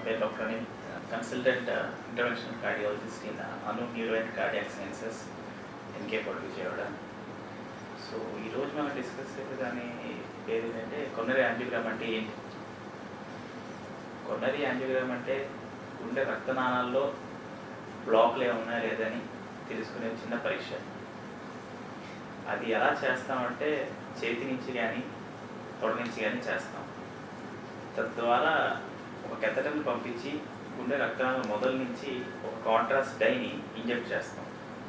పేరు doctor Anil consultant interventional cardiologist in Anu neuro and cardiac sciences ఎన్కే పాటు విజయవాడ సో ఈరోజు మనం డిస్కస్ చేసే దాని పేరు ఏంటంటే కొన్నరి యాంజియోగ్రామ్ అంటే ఏంటి కొన్నరి యాంజియోగ్రామ్ అంటే గుండె రక్తనాళాల్లో బ్లాక్లు ఏమన్నా లేదని తెలుసుకునే చిన్న పరీక్ష అది ఎలా చేస్తామంటే చేతి నుంచి కానీ తొడ నుంచి కానీ చేస్తాం తద్వారా ఒక కెథటర్ని పంపించి గుండె రక్తనాళం మొదలు నుంచి ఒక కాంట్రాస్ట్ డైని ఇంజెక్ట్ చేస్తాం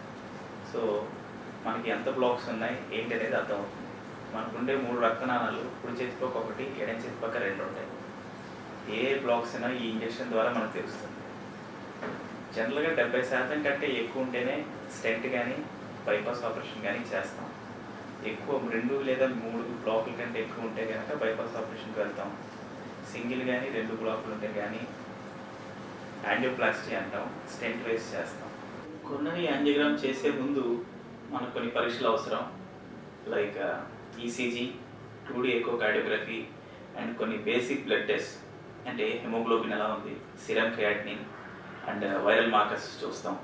సో మనకి ఎంత బ్లాక్స్ ఉన్నాయి ఏంటి అనేది అర్థమవుతుంది మనకుండే మూడు రక్తనాళాలు కుడి చేతి పక్క ఒకటి ఎడం చేతి పక్క రెండు ఉంటాయి ఏ బ్లాక్స్ అయినా ఈ ఇంజెక్షన్ ద్వారా మనకు తెలుస్తుంది జనరల్గా డెబ్బై శాతం కంటే ఎక్కువ ఉంటేనే స్టెంట్ కానీ బైపాస్ ఆపరేషన్ కానీ చేస్తాం ఎక్కువ రెండు లేదా మూడు బ్లాకుల కంటే ఎక్కువ ఉంటే కనుక బైపాస్ ఆపరేషన్కి వెళ్తాం సింగిల్ కానీ రెండు బ్లాకులు ఉంటే కానీ యాంజియోప్లాస్టీ అంటాం స్టెంట్ వేస్ట్ చేస్తాం కొన్నది యాంజియోగ్రామ్ చేసే ముందు మనకు కొన్ని పరీక్షలు అవసరం like ECG two D echocardiography and కొన్ని బేసిక్ బ్లడ్ టెస్ట్ అంటే హెమోగ్లోబిన్ ఎలా ఉంది serum creatinine and viral markers చూస్తాం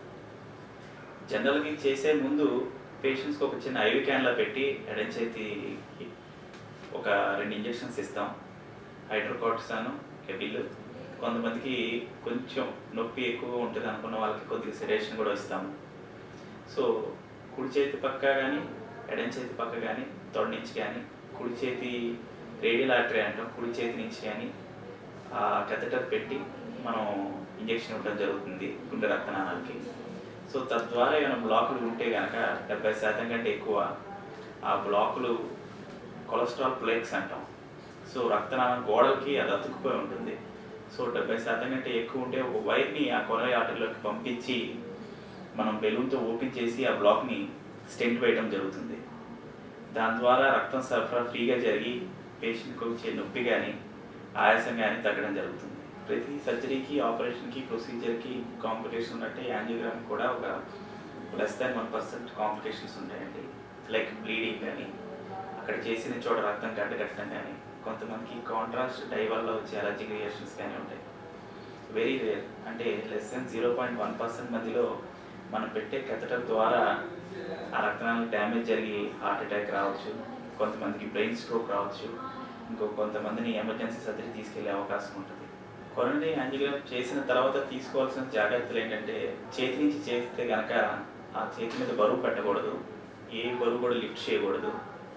జనరల్గా ఇది చేసే ముందు పేషెంట్స్కి ఒక చిన్న ఐవి క్యాన్లో పెట్టి ఎడం చేతికి ఒక రెండు ఇంజెక్షన్స్ ఇస్తాం హైడ్రోకార్టిసాను కెబిల్ కొంతమందికి కొంచెం నొప్పి ఎక్కువ ఉంటుంది అనుకున్న వాళ్ళకి కొద్దిగా సెడేషన్ కూడా ఇస్తాము సో కుడి చేతి పక్క కానీ ఎడం చేతి పక్క కానీ తొడ నుంచి కానీ కుడి చేతి రేడియల్ ఆర్టరీ అంటాం కుడి చేతి నుంచి కానీ ఆ కెథటర్ పెట్టి మనం ఇంజెక్షన్ ఇవ్వడం జరుగుతుంది గుండె రక్తనాళాలకి సో తద్వారా ఏమైనా బ్లాకులు ఉంటే కనుక డెబ్బై శాతం కంటే ఎక్కువ ఆ బ్లాకులు కొలెస్ట్రాల్ ప్లేక్స్ అంటాం సో రక్తనాళం గోడలకి అది అతుక్కుపోయి ఉంటుంది సో డెబ్బై శాతం కంటే ఎక్కువ ఉంటే ఒక వైర్ని ఆ కొనరి ఆటర్లోకి పంపించి మనం బెలూన్తో ఓపెన్ చేసి ఆ బ్లాక్ని స్టెంట్ వేయడం జరుగుతుంది దాని ద్వారా రక్తం సరఫరా ఫ్రీగా జరిగి పేషెంట్కి వచ్చే నొప్పి కానీ ఆయాసం కానీ తగ్గడం జరుగుతుంది ప్రతి సర్జరీకి ఆపరేషన్కి ప్రొసీజర్కి కాంప్లికేషన్ ఉన్నట్టే యాంజియోగ్రామ్ కూడా ఒక less than one percent complications ఉంటాయండి లైక్ బ్లీడింగ్ కానీ అక్కడ చేసిన చోట రక్తం గడ్డగట్టడం కానీ కొంతమందికి కాంట్రాస్ట్ డై వల్ల వచ్చే అలర్జిక్ రియాక్షన్స్ కానీ ఉంటాయి వెరీ రేర్ అంటే less than zero point one percent మధ్యలో మనం పెట్టే కెథటర్ ద్వారా ఆ రక్తనాళాలకు డ్యామేజ్ జరిగి హార్ట్ అటాక్ రావచ్చు కొంతమందికి బ్రెయిన్ స్ట్రోక్ రావచ్చు ఇంకో కొంతమందిని ఎమర్జెన్సీ సర్జరీ తీసుకెళ్లే అవకాశం ఉంటుంది కొరనరీ యాంజియోగ్రామ్ చేసిన తర్వాత తీసుకోవాల్సిన జాగ్రత్తలు ఏంటంటే చేతి నుంచి చేస్తే కనుక ఆ చేతి మీద బరువు పెట్టకూడదు ఏ బరువు కూడా లిఫ్ట్ చేయకూడదు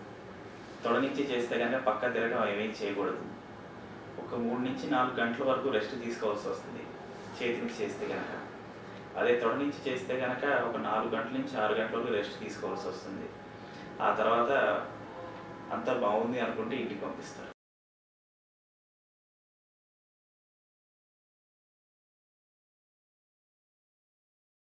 తొడ నుంచి చేస్తే కనుక పక్క తిరగడం ఏమీ చేయకూడదు ఒక మూడు నుంచి నాలుగు గంటల వరకు రెస్ట్ తీసుకోవాల్సి వస్తుంది చేతి నుంచి చేస్తే కనుక అదే తొడ నుంచి చేస్తే కనుక ఒక నాలుగు గంటల నుంచి ఆరు గంటల వరకు రెస్ట్ తీసుకోవాల్సి వస్తుంది ఆ తర్వాత అంతా బాగుంది అనుకుంటే ఇంటికి పంపిస్తారు